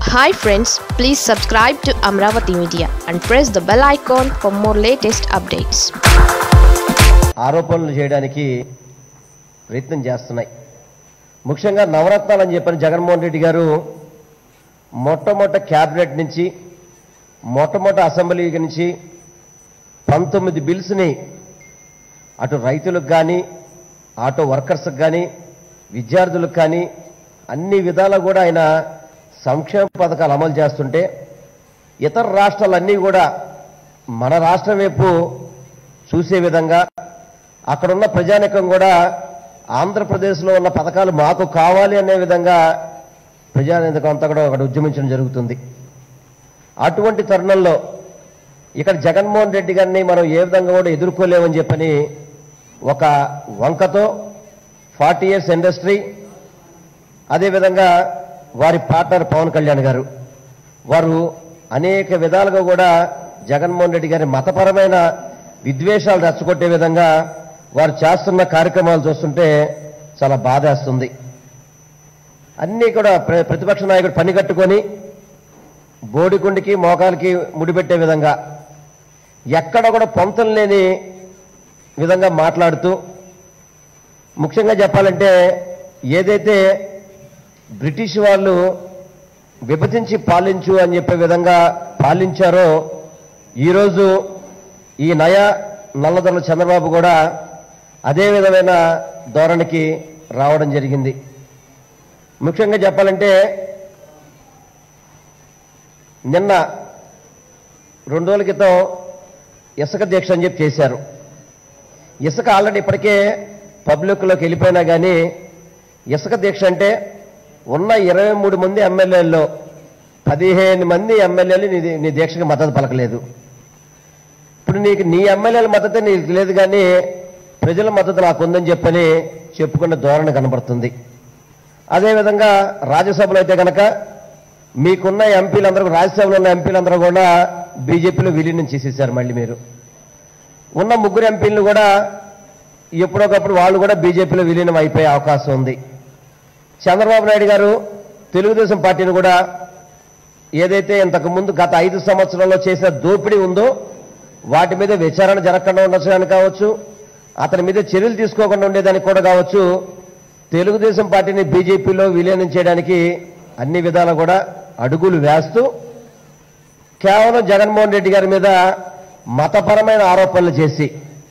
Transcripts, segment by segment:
hi friends please subscribe to Amaravati media and press the bell icon for more latest updates ఆరోపణలు చేయడానికి ప్రయత్నం చేస్తున్నాయి ముఖ్యంగా నవరత్నాలు అని చెప్పని జగన్మోహన్ రెడ్డి గారు మొట్టమొదట క్యాబినెట్ నుంచి మొట్టమొదటి అసెంబ్లీ నుంచి పంతొమ్మిది బిల్స్ని అటు రైతులకు కానీ ఆటో వర్కర్స్కి కానీ విద్యార్థులకు కానీ అన్ని విధాలా కూడా ఆయన సంక్షేమ పథకాలు అమలు చేస్తుంటే ఇతర రాష్ట్రాలన్నీ కూడా మన రాష్ట్రం వైపు చూసే విధంగా అక్కడున్న ప్రజానికం కూడా ఆంధ్రప్రదేశ్లో ఉన్న పథకాలు మాకు కావాలి అనే విధంగా ప్రజానికం అంతా కూడా అక్కడ ఉద్యమించడం జరుగుతుంది అటువంటి తరుణంలో ఇక్కడ జగన్మోహన్ రెడ్డి గారిని మనం ఏ విధంగా కూడా ఎదుర్కోలేమని చెప్పని ఒక వంకతో ఫార్టీ ఇయర్స్ ఇండస్ట్రీ అదేవిధంగా వారి పార్ట్నర్ పవన్ కళ్యాణ్ గారు వారు అనేక విధాలుగా కూడా జగన్మోహన్ రెడ్డి గారి మతపరమైన విద్వేషాలు రెచ్చగొట్టే విధంగా వారు చేస్తున్న కార్యక్రమాలు చూస్తుంటే చాలా బాధేస్తుంది అన్నీ కూడా ప్ర- ప్రతిపక్ష నాయకుడు పని కట్టుకొని బోడిగుండికి మోకాలకి ముడిపెట్టే విధంగా ఎక్కడ కూడా పొంతం లేని విధంగా మాట్లాడుతూ ముఖ్యంగా చెప్పాలంటే ఏదైతే బ్రిటిష్ వాళ్ళు విభజించి పాలించు అని చెప్పే విధంగా పాలించారో ఈరోజు ఈ నయ నల్లదొరల చంద్రబాబు కూడా అదే విధమైన ధోరణికి రావడం జరిగింది ముఖ్యంగా చెప్పాలంటే నిన్న రెండు రోజుల క్రితం ఇసుక దీక్ష అని చెప్పి చేశారు ఇసుక ఆల్రెడీ ఇప్పటికే పబ్లిక్లోకి వెళ్ళిపోయినా కానీ ఇసుక దీక్ష అంటే ఉన్న ఇరవై మూడు మంది ఎమ్మెల్యేల్లో పదిహేను మంది ఎమ్మెల్యేలు నీ నీ దీక్షకి మద్దతు పలకలేదు ఇప్పుడు నీకు నీ ఎమ్మెల్యేల మద్దతు నీకు లేదు కానీ ప్రజల మద్దతు నాకు ఉందని చెప్పని చెప్పుకున్న ధోరణి కనబడుతుంది అదేవిధంగా రాజ్యసభలో అయితే కనుక మీకున్న ఎంపీలందరూ రాజ్యసభలో ఉన్న ఎంపీలందరూ కూడా బీజేపీలో విలీనం చేసేసారు మళ్ళీ మీరు ఉన్న ముగ్గురు ఎంపీలను కూడా ఎప్పుడొకప్పుడు వాళ్ళు కూడా బీజేపీలో విలీనం అయిపోయే అవకాశం ఉంది చంద్రబాబు నాయుడు గారు తెలుగుదేశం పార్టీని కూడా ఏదైతే ఇంతకు ముందు గత ఐదు సంవత్సరాల్లో చేసిన దోపిడీ ఉందో వాటి మీద విచారణ జరగకుండా ఉండొచ్చని కావచ్చు అతని మీద చర్యలు తీసుకోకుండా ఉండేదానికి కూడా కావచ్చు తెలుగుదేశం పార్టీని బీజేపీలో విలీనం చేయడానికి అన్ని విధాలు కూడా అడుగులు వేస్తూ కేవలం జగన్మోహన్ రెడ్డి గారి మీద మతపరమైన ఆరోపణలు చేసి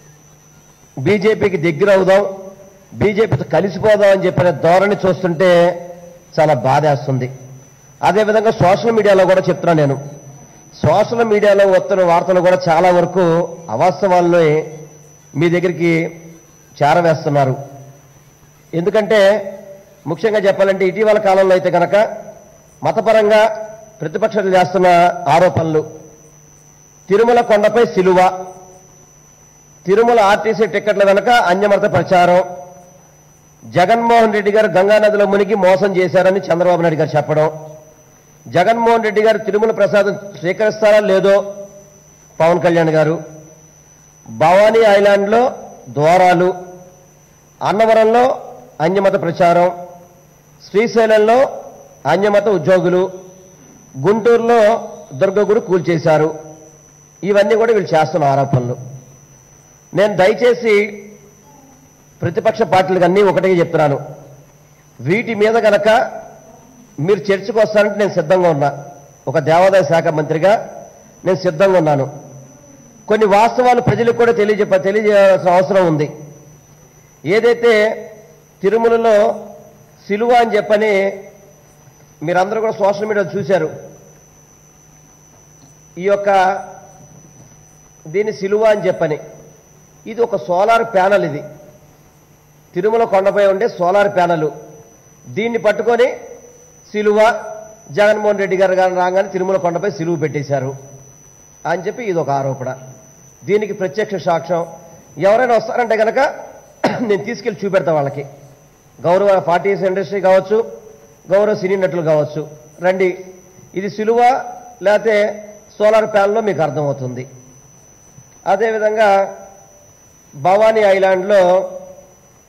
బీజేపీకి దగ్గర అవుదాం బీజేపీతో కలిసిపోదాం అని చెప్పిన ధోరణి చూస్తుంటే చాలా బాధేస్తుంది అదేవిధంగా సోషల్ మీడియాలో కూడా చెప్తున్నాను నేను సోషల్ మీడియాలో వస్తున్న వార్తలు కూడా చాలా వరకు అవాస్తవాలని మీ దగ్గరికి చేరవేస్తున్నారు ఎందుకంటే ముఖ్యంగా చెప్పాలంటే ఇటీవల కాలంలో అయితే కనుక మతపరంగా ప్రతిపక్షాలు చేస్తున్న ఆరోపణలు తిరుమల కొండపై సిలువ తిరుమల ఆర్టీసీ టిక్కెట్ల వెనక అన్యమత ప్రచారం జగన్మోహన్ రెడ్డి గారు గంగానదిలో మునిగి మోసం చేశారని చంద్రబాబు నాయుడు గారు చెప్పడం జగన్మోహన్ రెడ్డి గారు తిరుమల ప్రసాదం స్వీకరిస్తారా లేదో పవన్ కళ్యాణ్ గారు భవానీ ఐలాండ్లో ద్వారాలు అన్నవరంలో అన్యమత ప్రచారం శ్రీశైలంలో అన్యమత ఉద్యోగులు గుంటూరులో దుర్గగుడు కూల్చేశారు ఇవన్నీ కూడా వీళ్ళు చేస్తున్న ఆరోపణలు నేను దయచేసి ప్రతిపక్ష పార్టీలకు అన్నీ ఒకటే చెప్తున్నాను వీటి మీద గనక మీరు చర్చకు వస్తారంటే నేను సిద్ధంగా ఉన్నా ఒక దేవాదాయ శాఖ మంత్రిగా నేను సిద్ధంగా ఉన్నాను కొన్ని వాస్తవాలు ప్రజలకు కూడా తెలియజెప్ప తెలియజేయాల్సిన అవసరం ఉంది ఏదైతే తిరుమలలో సిలువ అని చెప్పని మీరందరూ కూడా సోషల్ మీడియాలో చూశారు ఈ యొక్క దీన్ని సిలువ అని చెప్పని ఇది ఒక సోలార్ ప్యానల్ ఇది తిరుమల కొండపై ఉండే సోలార్ ప్యానల్ దీన్ని పట్టుకొని సిలువ జగన్మోహన్ రెడ్డి గారు గారు రాగానే తిరుమల కొండపై సిలువ పెట్టేశారు అని చెప్పి ఇది ఒక ఆరోపణ దీనికి ప్రత్యక్ష సాక్ష్యం ఎవరైనా వస్తారంటే కనుక నేను తీసుకెళ్లి చూపెడతా వాళ్ళకి గౌరవ పార్టీ ఇండస్ట్రీ కావచ్చు గౌరవ సినీ నటులు కావచ్చు రండి ఇది సిలువ లేకపోతే సోలార్ ప్యానల్లో మీకు అర్థమవుతుంది అదేవిధంగా భవానీ ఐలాండ్లో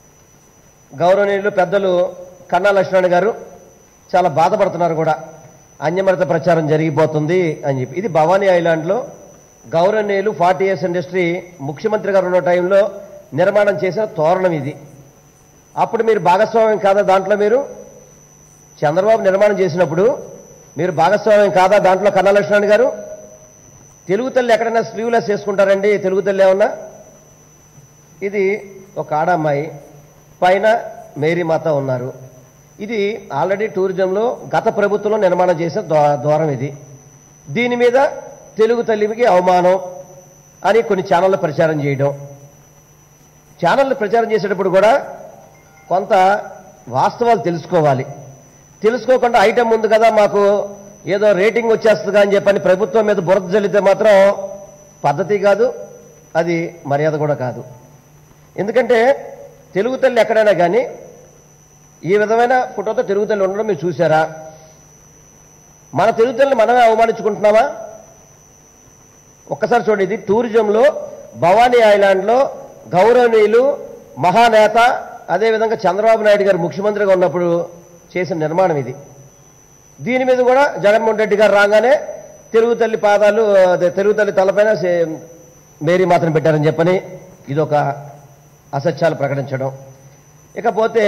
గౌరవనీయులు పెద్దలు కన్నా లక్ష్మణ్ గారు చాలా బాధపడుతున్నారు కూడా అన్యమరత ప్రచారం జరిగిపోతుంది అని చెప్పి ఇది భవానీ ఐలాండ్లో గౌరవనీయులు ఫార్టీ ఇయర్స్ ఇండస్ట్రీ ముఖ్యమంత్రి గారు ఉన్న టైంలో నిర్మాణం చేసిన తోరణం ఇది అప్పుడు మీరు భాగస్వామ్యం కాదా దాంట్లో మీరు చంద్రబాబు నిర్మాణం చేసినప్పుడు మీరు భాగస్వామ్యం కాదా దాంట్లో కన్నా లక్ష్మణ్ గారు తెలుగు తల్లి ఎక్కడైనా స్లీవ్లెస్ చేసుకుంటారండి తెలుగు తల్లి ఏమన్నా ఇది ఒక ఆడమ్మాయి పైన మేరీ మాత ఉన్నారు ఇది ఆల్రెడీ టూరిజంలో గత ప్రభుత్వంలో నిర్మాణం చేసిన ద్వా- ద్వారం ఇది దీని మీద తెలుగు తల్లికి అవమానం అని కొన్ని ఛానళ్ళు ప్రచారం చేయడం ఛానళ్ళు ప్రచారం చేసేటప్పుడు కూడా కొంత వాస్తవాలు తెలుసుకోవాలి తెలుసుకోకుండా ఐటెం ఉంది కదా మాకు ఏదో రేటింగ్ వచ్చేస్తుంది అని చెప్పని ప్రభుత్వం మీద బురద జల్లితే మాత్రం పద్ధతి కాదు అది మర్యాద కూడా కాదు ఎందుకంటే తెలుగు తల్లి ఎక్కడైనా కానీ ఈ విధమైన ఫోటోతో తెలుగు తల్లి ఉండడం మీరు చూసారా మన తెలుగు తల్లిని మనమే అవమానించుకుంటున్నామా ఒక్కసారి చూడండి ఇది టూరిజంలో భవానీ ఐలాండ్లో గౌరవనీయులు మహానేత అదేవిధంగా చంద్రబాబు నాయుడు గారు ముఖ్యమంత్రిగా ఉన్నప్పుడు చేసిన నిర్మాణం ఇది దీని మీద కూడా జగన్మోహన్ రెడ్డి గారు రాగానే తెలుగు తల్లి పాదాలు అదే తెలుగు తల్లి తలపైన సే- మేరీ మాత్రం పెట్టారని చెప్పని ఇది ఒక అసత్యాలు ప్రకటించడం ఇకపోతే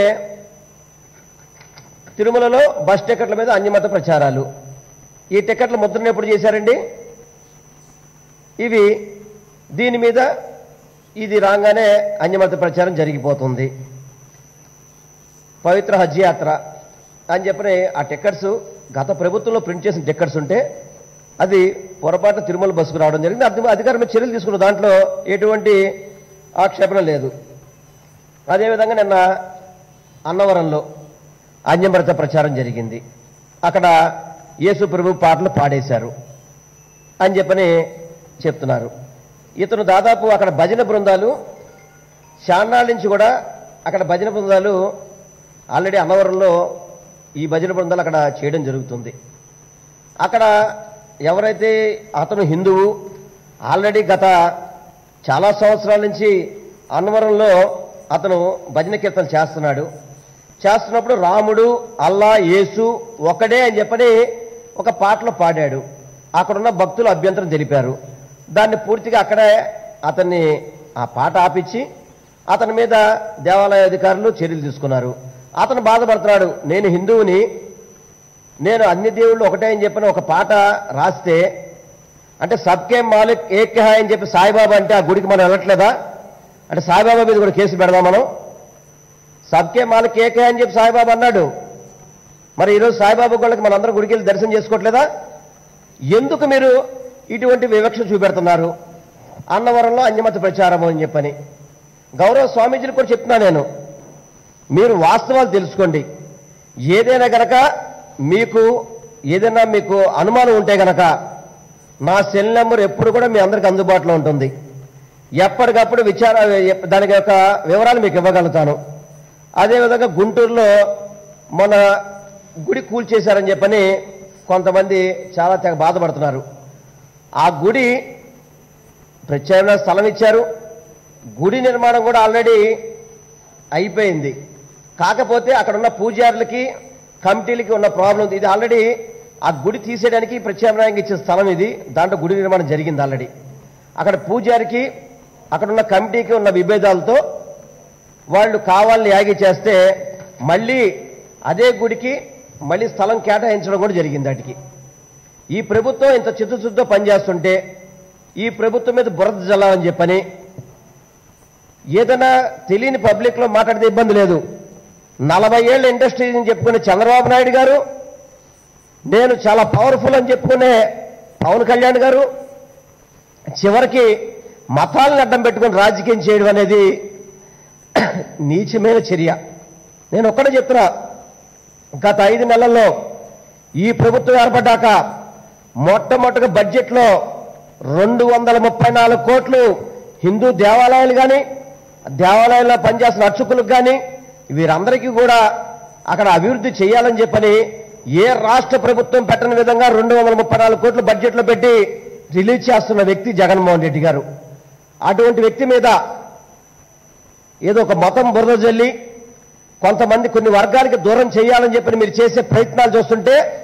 తిరుమలలో బస్ టికెట్ల మీద అన్యమత ప్రచారాలు ఈ టికెట్ల ముద్రను ఎప్పుడు చేశారండి ఇవి దీని మీద ఇది రాగానే అన్యమత ప్రచారం జరిగిపోతుంది పవిత్ర హజ్ యాత్ర అని చెప్పని ఆ టికెట్స్ గత ప్రభుత్వంలో ప్రింట్ చేసిన టికెట్స్ ఉంటే అది పొరపాటు తిరుమల బస్సుకు రావడం జరిగింది అది అధికారం మీద చర్యలు తీసుకున్న దాంట్లో ఎటువంటి ఆక్షేపణ లేదు అదేవిధంగా నిన్న అన్నవరంలో అన్యమృత ప్రచారం జరిగింది అక్కడ యేసు ప్రభు పాటలు పాడేశారు అని చెప్పని చెప్తున్నారు ఇతను దాదాపు అక్కడ భజన బృందాలు చాన్నాళ్ళ నుంచి కూడా అక్కడ భజన బృందాలు ఆల్రెడీ అన్నవరంలో ఈ భజన బృందాలు అక్కడ చేయడం జరుగుతుంది అక్కడ ఎవరైతే అతను హిందువు ఆల్రెడీ గత చాలా సంవత్సరాల నుంచి అన్నవరంలో అతను భజన కీర్తన చేస్తున్నాడు చేస్తున్నప్పుడు రాముడు అల్లా యేసు ఒకడే అని చెప్పని ఒక పాటలో పాడాడు అక్కడున్న భక్తులు అభ్యంతరం తెలిపారు దాన్ని పూర్తిగా అక్కడే అతన్ని ఆ పాట ఆపించి అతని మీద దేవాలయ అధికారులు చర్యలు తీసుకున్నారు అతను బాధపడుతున్నాడు నేను హిందువుని నేను అన్ని దేవుళ్ళు ఒకటే అని చెప్పిన ఒక పాట రాస్తే అంటే సబ్కే మాలిక్ ఏక్ హై అని చెప్పి సాయిబాబా అంటే ఆ గుడికి మనం వెళ్ళట్లేదా అంటే సాయిబాబా మీద కూడా కేసు పెడదాం మనం సబ్కే మాలిక్ ఏక్ హై అని చెప్పి సాయిబాబా అన్నాడు మరి ఈరోజు సాయిబాబా గుళ్ళకి మనందరం గుడికి వెళ్ళి దర్శనం చేసుకోవట్లేదా ఎందుకు మీరు ఇటువంటి వివక్ష చూపెడుతున్నారు అన్నవరంలో అన్యమత ప్రచారము అని చెప్పని గౌరవ స్వామీజీని కూడా చెప్తున్నా నేను మీరు వాస్తవాలు తెలుసుకోండి ఏదైనా గనక మీకు ఏదైనా మీకు అనుమానం ఉంటే గనక నా సెల్ నెంబర్ ఎప్పుడు కూడా మీ అందరికి అందుబాటులో ఉంటుంది ఎప్పటికప్పుడు విచార దానికి యొక్క వివరాలు మీకు ఇవ్వగలుగుతాను అదేవిధంగా గుంటూరులో మన గుడి కూల్చేశారని చెప్పని కొంతమంది చాలా తెగ బాధపడుతున్నారు ఆ గుడి ప్రత్యేకమైన స్థలం ఇచ్చారు గుడి నిర్మాణం కూడా ఆల్రెడీ అయిపోయింది కాకపోతే అక్కడ ఉన్న పూజారులకి కమిటీలకి ఉన్న ప్రాబ్లం ఉంది ఇది ఆల్రెడీ ఆ గుడి తీసేయడానికి ప్రత్యామ్నాయంగా ఇచ్చిన స్థలం ఇది దాంట్లో గుడి నిర్మాణం జరిగింది ఆల్రెడీ అక్కడ పూజారికి అక్కడ ఉన్న కమిటీకి ఉన్న విభేదాలతో వాళ్ళు కావాలని యాగి చేస్తే మళ్ళీ అదే గుడికి మళ్ళీ స్థలం కేటాయించడం కూడా జరిగింది వాటికి ఈ ప్రభుత్వం ఇంత చిత్తశుద్ధితో పనిచేస్తుంటే ఈ ప్రభుత్వం మీద బురద జల్లాలని చెప్పని ఏదైనా తెలియని పబ్లిక్లో మాట్లాడితే ఇబ్బంది లేదు నలభై ఏళ్ళ ఇండస్ట్రీ అని చెప్పుకునే చంద్రబాబు నాయుడు గారు నేను చాలా పవర్ఫుల్ అని చెప్పుకునే పవన్ కళ్యాణ్ గారు చివరికి మతాలను అడ్డం పెట్టుకుని రాజకీయం చేయడం అనేది నీచమైన చర్య నేను ఒక్కడే చెప్తున్నా గత ఐదు నెలల్లో ఈ ప్రభుత్వం ఏర్పడ్డాక మొట్టమొదటిగా బడ్జెట్లో రెండు వందల ముప్పై నాలుగు కోట్లు హిందూ దేవాలయాలు కానీ దేవాలయాల్లో పనిచేస్తున్న అర్చకులకు కానీ వీరందరికీ కూడా అక్కడ అభివృద్ధి చేయాలని చెప్పని ఏ రాష్ట్ర ప్రభుత్వం పెట్టని విధంగా రెండు వందల ముప్పై నాలుగు కోట్లు బడ్జెట్లో పెట్టి రిలీజ్ చేస్తున్న వ్యక్తి జగన్మోహన్ రెడ్డి గారు అటువంటి వ్యక్తి మీద ఏదో ఒక మతం బురద జల్లి కొంతమంది కొన్ని వర్గాలకి దూరం చేయాలని చెప్పి మీరు చేసే ప్రయత్నాలు చూస్తుంటే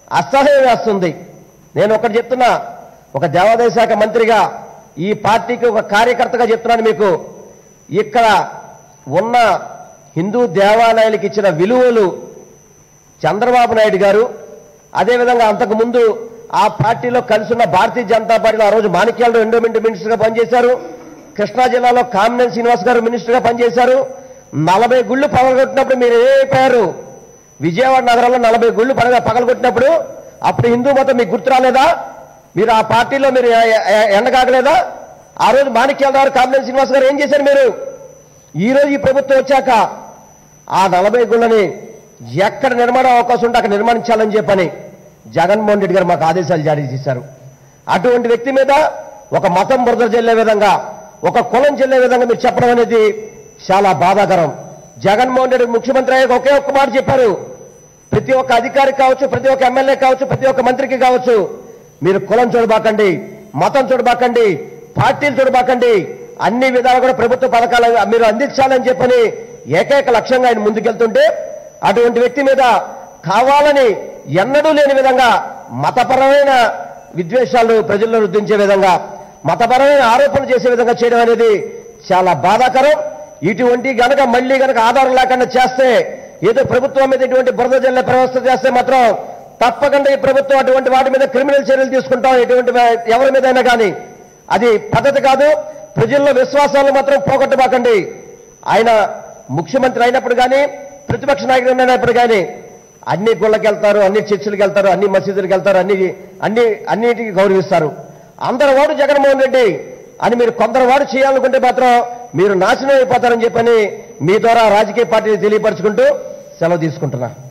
అసహ్యం వేస్తుంది నేను ఒకటి చెప్తున్నా ఒక దేవాదాయ శాఖ మంత్రిగా ఈ పార్టీకి ఒక కార్యకర్తగా చెప్తున్నాను మీకు ఇక్కడ ఉన్న హిందూ దేవాలయాలకు ఇచ్చిన విలువలు చంద్రబాబు నాయుడు గారు అదేవిధంగా అంతకుముందు ఆ పార్టీలో కలిసి ఉన్న భారతీయ జనతా పార్టీలో ఆ రోజు మాణిక్యాలరావు ఎండోమెంట్ మినిస్టర్గా పనిచేశారు కృష్ణా జిల్లాలో కామినేని శ్రీనివాస్ గారు మినిస్టర్గా పనిచేశారు నలభై గుళ్ళు పగలగొట్టినప్పుడు మీరు ఏమైపోయారు విజయవాడ నగరంలో నలభై గుళ్ళు పగల పగలగొట్టినప్పుడు అప్పుడు హిందూ మతం మీకు గుర్తు రాలేదా మీరు ఆ పార్టీలో మీరు ఎ- ఎ- ఎండగాగలేదా ఆ రోజు మాణిక్యాలరావు గారు కామినేని శ్రీనివాస్ గారు ఏం చేశారు మీరు ఈ రోజు ఈ ప్రభుత్వం వచ్చాక ఆ నలభై గుళ్ళని ఎక్కడ నిర్మాణం అవకాశం ఉంటే అక్కడ నిర్మాణించాలని చెప్పని జగన్మోహన్ రెడ్డి గారు మాకు ఆదేశాలు జారీ చేశారు అటువంటి వ్యక్తి మీద ఒక మతం బురద చెల్లే విధంగా ఒక కులం చెల్లే విధంగా మీరు చెప్పడం అనేది చాలా బాధాకరం జగన్మోహన్ రెడ్డి ముఖ్యమంత్రి అయ్యాక ఒకే ఒక్క మాట చెప్పారు ప్రతి ఒక్క అధికారి కావచ్చు ప్రతి ఒక్క ఎమ్మెల్యే కావచ్చు ప్రతి ఒక్క మంత్రికి కావచ్చు మీరు కులం చూడబాకండి మతం చూడబాకండి పార్టీలు చూడబాకండి అన్ని విధాలు కూడా ప్రభుత్వ పథకాలు మీరు అందించాలని చెప్పని ఏకైక లక్ష్యంగా ఆయన ముందుకెళ్తుంటే అటువంటి వ్యక్తి మీద కావాలని ఎన్నడూ లేని విధంగా మతపరమైన విద్వేషాలు ప్రజల్లో రుద్దించే విధంగా మతపరమైన ఆరోపణలు చేసే విధంగా చేయడం అనేది చాలా బాధాకరం ఇటువంటి గనక మళ్ళీ గనక ఆధారం లేకుండా చేస్తే ఏదో ప్రభుత్వం మీద ఇటువంటి బురద జల్లే వ్యవస్థ చేస్తే మాత్రం తప్పకుండా ఈ ప్రభుత్వం అటువంటి వాటి మీద క్రిమినల్ చర్యలు తీసుకుంటాం ఎటువంటి ఎవరి మీదైనా కానీ అది పద్ధతి కాదు ప్రజల్లో విశ్వాసాలను మాత్రం పోగొట్టబాకండి ఆయన ముఖ్యమంత్రి అయినప్పుడు కానీ ప్రతిపక్ష నాయకుడు అయినప్పుడు కానీ అన్ని గుళ్ళకి వెళ్తారు అన్ని చర్చిలకు వెళ్తారు అన్ని మసీదులకు వెళ్తారు అన్ని అన్ని అన్నిటికీ గౌరవిస్తారు అందరి వాడు జగన్మోహన్ రెడ్డి అని మీరు కొందరు వాడు చేయాలనుకుంటే మాత్రం మీరు నాశనం అయిపోతారని చెప్పని మీ ద్వారా రాజకీయ పార్టీని తెలియపరచుకుంటూ సెలవు తీసుకుంటున్నా